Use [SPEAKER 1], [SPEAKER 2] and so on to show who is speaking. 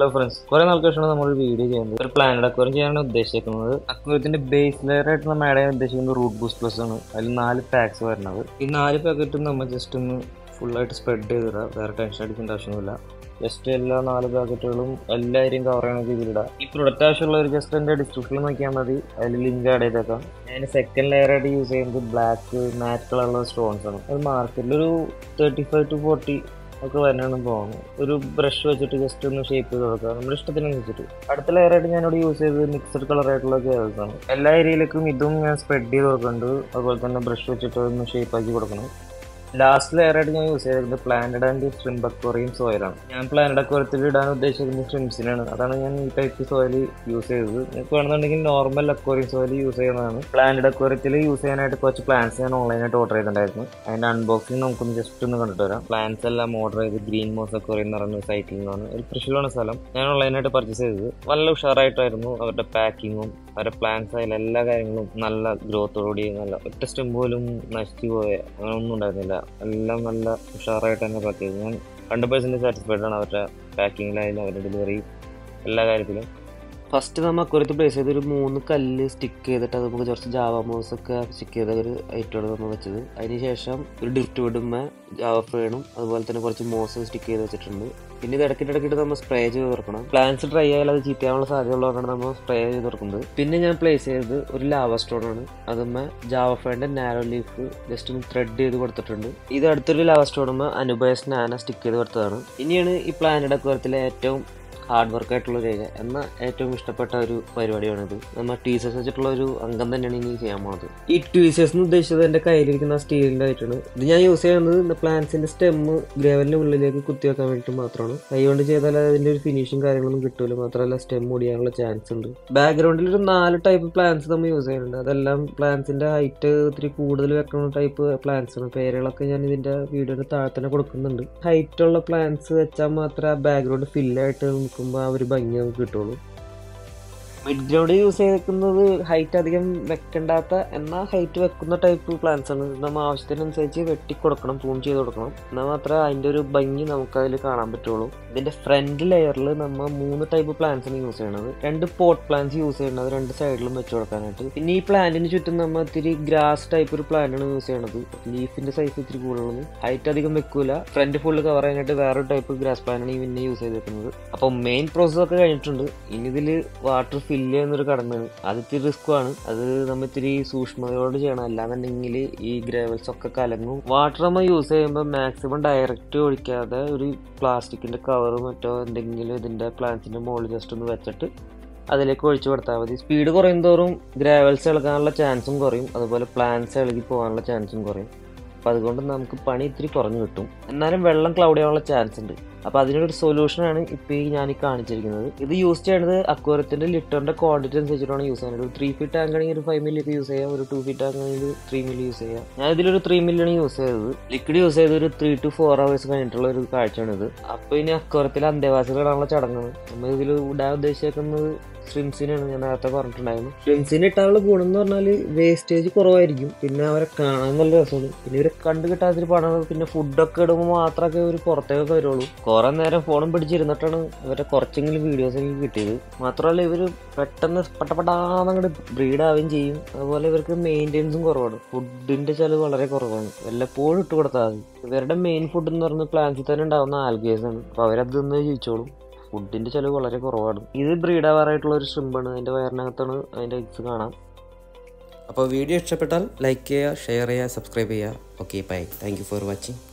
[SPEAKER 1] hello friends കുറെ നാൾക്ക് ശേഷമാണ് നമ്മൾ ഒരു വീഡിയോ ചെയ്യുന്നത് ഒരു പ്ലാനറ്റ് അക്വറിയം ചെയ്യാനാണ് ഉദ്ദേശിക്കുന്നത് അക്വറിയത്തിന്റെ ബേസ് ലെയർ ആയിട്ട് നമ്മൾ ആഡ് ചെയ്യാൻ ഉദ്ദേശിക്കുന്നത് റൂട്ട് ബൂസ്റ്റ് പ്ലസ് ആണ് അതിൽ നാല് പാക്സ് വരുന്നത് ഈ നാല് പാക്കറ്റും നമ്മൾ ജസ്റ്റ് ഒന്ന് ഫുള്ളായിട്ട് സ്പ്രെഡ് ചെയ്തിടാം വേറെ ടെൻഷൻ അടിക്കേണ്ട ആവശ്യമൊന്നുമില്ല ജസ്റ്റ് എല്ലാ നാല് പാക്കറ്റുകളും എല്ലാവരെയും കവർ ചെയ്യുന്ന രീതിയിലിടാം ഈ പ്രൊഡക്റ്റ് ആവശ്യമുള്ളവർ ജസ്റ്റ് എൻ്റെ ഡിസ്ക്രിപ്ഷനിൽ നോക്കിയാൽ മതി അതിൽ ലിങ്ക് ആഡ് ചെയ്തേക്കാം ഞാൻ സെക്കൻഡ് ലെയർ ആയിട്ട് യൂസ് ചെയ്യുന്നത് ബ്ലാക്ക് മാറ്റ് കളറുള്ള സ്റ്റോൺസ് ആണ് അത് മാർക്കറ്റിൽ ഒരു തേർട്ടി ഫൈവ് ടു ഫോർട്ടി ഒക്കെ വരണമെന്ന് തോന്നുന്നു ഒരു ബ്രഷ് വെച്ചിട്ട് ജസ്റ്റ് ഒന്ന് ഷേപ്പ് ചെയ്ത് കൊടുക്കുക നമ്മുടെ ഇഷ്ടത്തിനനുസരിച്ചിട്ട് അടുത്ത ലെയർ ആയിട്ട് ഞാനിവിടെ യൂസ് ചെയ്തത് മിക്സഡ് കളർ ആയിട്ടുള്ള കേൾസ് ആണ് എല്ലാ ഏരിയയിലേക്കും ഇതും ഞാൻ സ്പ്രെഡ് ചെയ്ത് കൊടുക്കുന്നുണ്ട് അതുപോലെ തന്നെ ബ്രഷ് വെച്ചിട്ട് ഒന്ന് ഷേപ്പ് ആക്കി കൊടുക്കണം ലാസ്റ്റ് ലെയർ ആയിട്ട് ഞാൻ യൂസ് ചെയ്തത് പ്ലാനഡ് ആൻഡ് ഷ്രിംപ് അക്വറിയം സോയിലാണ് ഞാൻ പ്ലാനഡ് അക്വറിയത്തിൽ ഇടാൻ ഉദ്ദേശിക്കുന്നത് ഷ്രിംസിനാണ് അതാണ് ഞാൻ ഈ ടൈപ്പ് സോയിൽ യൂസ് ചെയ്തത് നിങ്ങൾക്ക് വേണമെന്നുണ്ടെങ്കിൽ നോർമൽ അക്വറിയം സോയിൽ യൂസ് ചെയ്യുന്നതാണ് പ്ലാനഡ് അക്വറിയത്തിൽ യൂസ് ചെയ്യാനായിട്ട് കുറച്ച് പ്ലാന്റ്സ് ഞാൻ ഓൺലൈനായിട്ട് ഓർഡർ ചെയ്തിട്ടുണ്ടായിരുന്നു അതിന്റെ അൺബോക്സിംഗ് നമുക്കൊന്ന് ജസ്റ്റ് ഒന്ന് കണ്ടിട്ട് വരാം പ്ലാന്റ്സ് എല്ലാം ഓർഡർ ചെയ്ത് ഗ്രീൻ മോസ് അക്വറിയം എന്ന് പറയുന്ന സൈറ്റിൽ നിന്നാണ് ഒരു തൃശ്ശൂരാണ് സ്ഥലം ഞാൻ ഓൺലൈനായിട്ട് പർച്ചേസ് ചെയ്തത് നല്ല ഉഷാറായിട്ടായിരുന്നു അവരുടെ പാക്കിങ്ങും അവരുടെ പ്ലാന്റ്സ് ആയാലും എല്ലാ കാര്യങ്ങളും നല്ല ഗ്രോത്തോടുകൂടി നല്ല ഒറ്റ സ്റ്റെം പോലും നശിച്ചു പോയ അങ്ങനെ ഒന്നും ഉണ്ടായിരുന്നില്ല എല്ലാം നല്ല ഉഷാറായിട്ട് തന്നെ പാക്ക് ചെയ്തു ഞാൻ ഹൺഡ്രഡ് പെർസെൻറ്റ് സാറ്റിസ്ഫൈഡ് ആണ് അവരുടെ പാക്കിങ്ങിലായാലും അവരുടെ ഡെലിവറി എല്ലാ കാര്യത്തിലും ഫസ്റ്റ് നമ്മൾ അക്വരത്ത് പ്ലേസ് ചെയ്ത് ഒരു മൂന്ന് കല്ല് സ്റ്റിക്ക് ചെയ്തിട്ട് അത് നമുക്ക് കുറച്ച് ജാവ മോസ് ഒക്കെ സ്റ്റിക്ക് ചെയ്ത ഒരു ഐറ്റമാണ് നമ്മൾ വെച്ചത് അതിന് ശേഷം ഒരു ഡ്രിഫ്റ്റ് വിടുമ്മ ജാവ ഫ്രെയിനും അതുപോലെ തന്നെ കുറച്ച് മോസ് സ്റ്റിക്ക് ചെയ്ത് വെച്ചിട്ടുണ്ട് പിന്നെ ഇത് ഇടയ്ക്കിട്ട് ഇടയ്ക്കിട്ട് നമ്മൾ സ്പ്രേ ചെയ്ത് തുറക്കണം പ്ലാന്റ്സ് ഡ്രൈ ആയാലും അത് ചീത്തയാവാനുള്ള സാധ്യത ഉള്ളതുകൊണ്ടാണ് നമ്മൾ സ്പ്രേ ചെയ്ത് തുറക്കുന്നത് പിന്നെ ഞാൻ പ്ലേസ് ചെയ്തത് ഒരു ലാവ സ്റ്റോൺ ആണ് അതുമ്മ ജാവ ഫ്രെയിൻ്റെ നാരോ ലീഫ് ജസ്റ്റ് ഒന്ന് ത്രെഡ് ചെയ്ത് കൊടുത്തിട്ടുണ്ട് ഇത് അടുത്തൊരു ലാവ സ്റ്റോണുമ്മ അനുബയസ് നാന സ്റ്റിക്ക് ചെയ്ത് കൊടുത്തതാണ് ഇനിയാണ് ഈ പ്ലാനറ്റ് അക്വരത്തിലെ ഏറ്റവും ഹാർഡ് വർക്ക് ആയിട്ടുള്ള ഒരു ഏരിയ എന്നാൽ ഏറ്റവും ഇഷ്ടപ്പെട്ട ഒരു പരിപാടിയാണിത് നമ്മൾ ടീസേഴ്സ് വെച്ചിട്ടുള്ള ഒരു അംഗം തന്നെയാണ് ഇനി ചെയ്യാൻ പോകുന്നത് ഈ ടീസേഴ്സ് എന്ന് ഉദ്ദേശിച്ചത് എൻ്റെ കയ്യിലിരിക്കുന്ന സ്റ്റീലിൻ്റെ ആയിട്ടാണ് ഇത് ഞാൻ യൂസ് ചെയ്യുന്നത് പ്ലാന്റ്സിന്റെ സ്റ്റെമ്മ് ഗ്രേവലിന്റെ ഉള്ളിലേക്ക് കുത്തി വെക്കാൻ വേണ്ടിയിട്ട് മാത്രമാണ് കൈ കൊണ്ട് ചെയ്താൽ അതിന്റെ ഒരു ഫിനിഷും കാര്യങ്ങളൊന്നും കിട്ടൂല മാത്രമല്ല സ്റ്റെം ഒടിയാനുള്ള ചാൻസ് ഉണ്ട് ബാക്ക്ഗ്രൗണ്ടിൽ ഒരു നാല് ടൈപ്പ് പ്ലാന്റ്സ് നമ്മൾ യൂസ് ചെയ്യുന്നുണ്ട് അതെല്ലാം പ്ലാന്റ്സിന്റെ ഹൈറ്റ് ഇത്തിരി കൂടുതൽ വെക്കുന്ന ടൈപ്പ് പ്ലാന്റ്സ് ആണ് പേരുകളൊക്കെ ഞാൻ ഇതിന്റെ വീഡിയോയുടെ താഴെ തന്നെ കൊടുക്കുന്നുണ്ട് ഹൈറ്റ് ഉള്ള പ്ലാന്റ്സ് വെച്ചാൽ മാത്രമേ ആ ബാക്ക്ഗ്രൗണ്ട് ഫില്ലായിട്ട് നിൽക്കുമ്പോൾ ആ ഒരു ഭംഗി നമുക്ക് കിട്ടുള്ളൂ മിഡ് ഗ്രൗണ്ട് യൂസ് ചെയ്തിരിക്കുന്നത് ഹൈറ്റ് അധികം വെക്കണ്ടാത്ത എന്നാൽ ഹൈറ്റ് വെക്കുന്ന ടൈപ്പ് പ്ലാന്റ്സ് ആണ് നമ്മൾ ആവശ്യത്തിനനുസരിച്ച് വെട്ടി കൊടുക്കണം പ്രൂൺ ചെയ്ത് കൊടുക്കണം എന്നാൽ മാത്രമേ അതിൻ്റെ ഒരു ഭംഗി നമുക്ക് അതിൽ കാണാൻ പറ്റുള്ളൂ ഇതിൻ്റെ ഫ്രണ്ട് ലെയറിൽ നമ്മൾ മൂന്ന് ടൈപ്പ് പ്ലാന്റ്സ് ആണ് യൂസ് ചെയ്യണത് രണ്ട് പോട്ട് പ്ലാന്റ്സ് യൂസ് ചെയ്യുന്നത് രണ്ട് സൈഡിലും വെച്ച് കൊടുക്കാനായിട്ട് പിന്നെ ഈ പ്ലാന്റിന് ചുറ്റും നമ്മൾ ഇത്തിരി ഗ്രാസ് ടൈപ്പ് ഒരു പ്ലാന്റ് ആണ് യൂസ് ചെയ്യണത് ലീഫിന്റെ സൈസ് ഇത്തിരി കൂടുതലുള്ളത് ഹൈറ്റ് അധികം വെക്കൂല ഫ്രണ്ട് ഫുള്ള് കവർ ചെയ്യാനായിട്ട് വേറൊരു ടൈപ്പ് ഗ്രാസ് പ്ലാന്റ് ആണ് ഈ പിന്നെ യൂസ് ചെയ്തിരിക്കുന്നത് അപ്പോൾ മെയിൻ പ്രോസസ് ഒക്കെ കഴിഞ്ഞിട്ടുണ്ട് ഇനി ഇതിൽ വാട്ടർ ഫില്ല് ചെയ്യുന്നൊരു കടമയാണ് അത് ഇത്തിരി റിസ്ക് ആണ് അത് നമ്മൾ ഇത്തിരി സൂക്ഷ്മതയോട് ചെയ്യണം അല്ലാന്നുണ്ടെങ്കിൽ ഈ ഗ്രേവൽസ് ഒക്കെ കലങ്ങും വാട്ടർ നമ്മൾ യൂസ് ചെയ്യുമ്പോൾ മാക്സിമം ഡയറക്റ്റ് ഒഴിക്കാതെ ഒരു പ്ലാസ്റ്റിക്കിന്റെ കവർ മറ്റോ എന്തെങ്കിലും ഇതിന്റെ പ്ലാന്റ്സിന്റെ മുകളിൽ ജസ്റ്റ് ഒന്ന് വെച്ചിട്ട് അതിലേക്ക് ഒഴിച്ചു കൊടുത്താൽ മതി സ്പീഡ് കുറയും തോറും ഗ്രാവൽസ് ഇളകാനുള്ള ചാൻസും കുറയും അതുപോലെ പ്ലാന്റ്സ് ഇളകി പോകാനുള്ള ചാൻസും കുറയും അപ്പം അതുകൊണ്ട് നമുക്ക് പണി ഇത്തിരി കുറഞ്ഞു കിട്ടും എന്നാലും വെള്ളം ക്ലൗഡ് ചെയ്യാനുള്ള ചാൻസ് ഉണ്ട് അപ്പോൾ അതിനൊരു സൊല്യൂഷനാണ് ഇപ്പോൾ ഈ ഞാൻ ഈ കാണിച്ചിരിക്കുന്നത് ഇത് യൂസ് ചെയ്യുന്നത് അക്വറത്തിൻ്റെ ലിറ്ററിൻ്റെ ക്വാണ്ടിറ്റി അനുസരിച്ചിട്ടാണ് യൂസ് ചെയ്യുന്നത് ഒരു ത്രീ ഫീറ്റ് ടാങ്ക് ആണെങ്കിൽ ഒരു ഫൈവ് മില്ലി ഒക്കെ യൂസ് ചെയ്യാം ഒരു ടു ഫീറ്റ് ടാങ്ക് ആണെങ്കിൽ ത്രീ മില്ലി യൂസ് ചെയ്യാം ഞാൻ ഇതിലൊരു ത്രീ മില്ലിയാണ് യൂസ് ചെയ്തത് ലിക്വിഡ് യൂസ് ചെയ്ത് ഒരു ത്രീ ടു ഫോർ അവേഴ്സ് കഴിഞ്ഞിട്ടുള്ള ഒരു കാഴ്ചയാണിത് അപ്പോൾ ഇനി അക്വറത്തിൽ അന്തേവാസികൾ ഇടാനുള്ള ചടങ്ങാണ് നമ്മൾ ഇതിൽ ഇടാൻ ഉദ്ദേശിക്കുന്നത് ഷ്രിംസിനാണ് ഞാൻ നേരത്തെ പറഞ്ഞിട്ടുണ്ടായിരുന്നു ഷ്രിംസിന് ഇട്ടാനുള്ള ഗുണം എന്ന് പറഞ്ഞാൽ വേസ്റ്റേജ് കുറവായിരിക്കും പിന്നെ അവരെ കാണാൻ നല്ല രസമാണ് പിന്നെ ഇവരെ കണ്ടു കിട്ടാത്തൊരു പണമാണ് പിന്നെ ഫുഡൊക്കെ ഇടുമ്പോൾ മാത്രമൊക്കെ ഒരു പുറത്തേക്കൊക്കെ വരുള്ളൂ കുറെ നേരം ഫോണും പിടിച്ചിരുന്നിട്ടാണ് ഇവരെ കുറച്ചെങ്കിലും വീഡിയോസ് എനിക്ക് കിട്ടിയത് മാത്രമല്ല ഇവർ പെട്ടെന്ന് പട്ടപ്പെടാന്നങ്ങോട്ട് ബ്രീഡ് ആവുകയും ചെയ്യും അതുപോലെ ഇവർക്ക് മെയിൻ്റെനൻസും കുറവാണ് ഫുഡിന്റെ ചെലവ് വളരെ കുറവാണ് വല്ലപ്പോഴും ഇട്ട് കൊടുത്താൽ മതി ഇവരുടെ മെയിൻ ഫുഡ് എന്ന് പറയുന്നത് പ്ലാന്റ്സിൽ തന്നെ ഉണ്ടാവുന്ന ആൽഗേസ് ആണ് അപ്പോൾ അവരത് നിന്ന് ജീവിച്ചോളും ഫുഡിന്റെ ചെലവ് വളരെ കുറവാണ് ഇത് ബ്രീഡ് ആവാറായിട്ടുള്ള ഒരു ഷ്രിമ്പാണ് അതിന്റെ വയറിനകത്താണ് അതിന്റെ എഗ്സ് കാണാം
[SPEAKER 2] അപ്പോൾ വീഡിയോ ഇഷ്ടപ്പെട്ടാൽ ലൈക്ക് ചെയ്യുക ഷെയർ ചെയ്യുക സബ്സ്ക്രൈബ് ചെയ്യുക okay bye thank you for watching